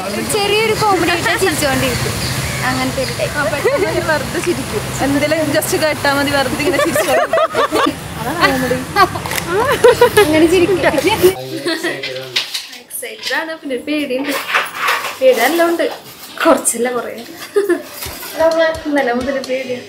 ചെറിയൊരു കോമഡി ആയിട്ട് ചിരിച്ചുകൊണ്ടിരിക്കും അങ്ങനത്തെ ഒരു ടൈപ്പ് വെറുതെ ചിരിക്കും എന്തെങ്കിലും ജസ്റ്റ് കേട്ടാ മതി വെറുതെ ഇങ്ങനെ ചിരിച്ചു അങ്ങനെ ചിരിക്കും എക്സൈറ്റഡ് ആണ് പിന്നെ പേടിയുണ്ട് പേടിയെല്ലാം ഉണ്ട് കുറച്ചല്ല കുറേ ഇന്നലെ മുതൽ പേടിയാണ്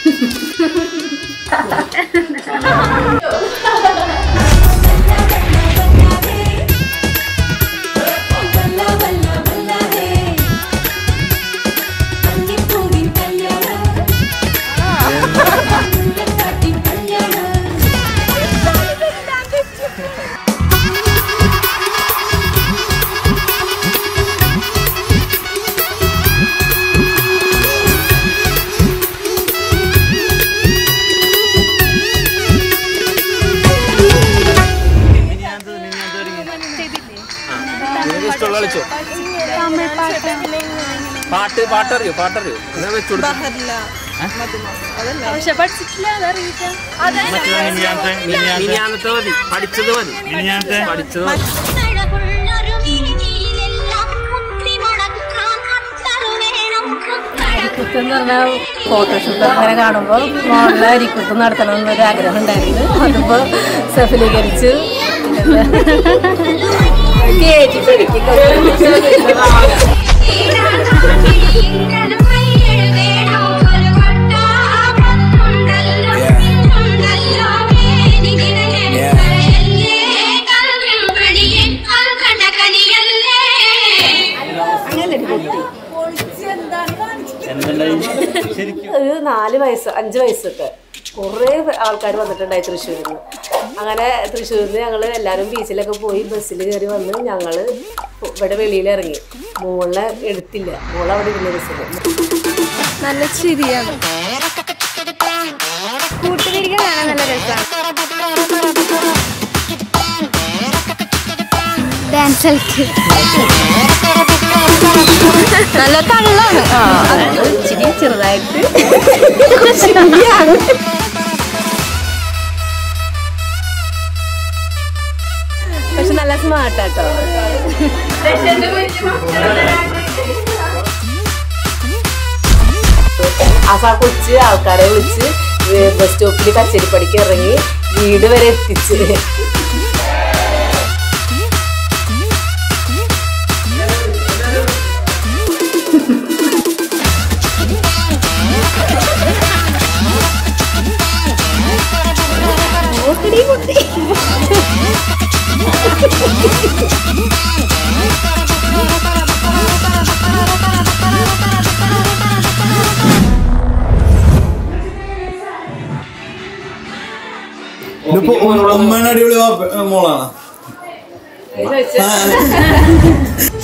ഇഷ്ടമുള്ള കളിച്ചോ പാട്ട് പാട്ടറിയോ പാട്ടറിയോ എന്നാ വെച്ചോളൂ പക്ഷെ പഠിച്ചിട്ടില്ല അതറിയില്ല മിനിയാന്നത്തെ മതി പഠിച്ചത് മതി പഠിച്ചത് മതി എന്ന് പറഞ്ഞാൽ ഫോട്ടോഷൂട്ട് അങ്ങനെ കാണുമ്പോൾ മോളിൽ അരിക്കുത്ത് നടത്തണം എന്നൊരു ആഗ്രഹം ഉണ്ടായിരുന്നു അതിപ്പോൾ സഫലീകരിച്ച് കയറ്റി ഒരു നാല് വയസ്സ് അഞ്ച് വയസ്സൊക്കെ കുറേ ആൾക്കാർ വന്നിട്ടുണ്ടായി തൃശ്ശൂരിൽ നിന്ന് അങ്ങനെ തൃശ്ശൂരിൽ നിന്ന് ഞങ്ങൾ എല്ലാവരും ബീച്ചിലൊക്കെ പോയി ബസ്സിൽ കയറി വന്ന് ഞങ്ങൾ ഇവിടെ വെളിയിൽ ഇറങ്ങി മോളെ എടുത്തില്ല മോളെ അവിടെ ഇരുന്ന ബസ്സിൽ നല്ല ചിരിയാണ് കൂട്ടുപിരിക്കാൻ കാണാൻ നല്ല രസമാണ് ഡാൻസ് കളിക്കും നല്ല കള്ളാണ് ആ അത് ഇച്ചിരി ചെറുതായിട്ട് ചിരിയാണ് പക്ഷെ നല്ല സ്മാർട്ടാട്ടോ ആ കൊച്ച് ആൾക്കാരെ വിളിച്ച് ബസ് സ്റ്റോപ്പിൽ കച്ചേരിപ്പടിക്ക് ഇറങ്ങി വീട് വരെ എത്തിച്ച് ഇതിപ്പോ ഉമ്മ- ഉമ്മേനെ അടിപൊളി വാപ്പ- മോളാണ് ചോദിച്ചു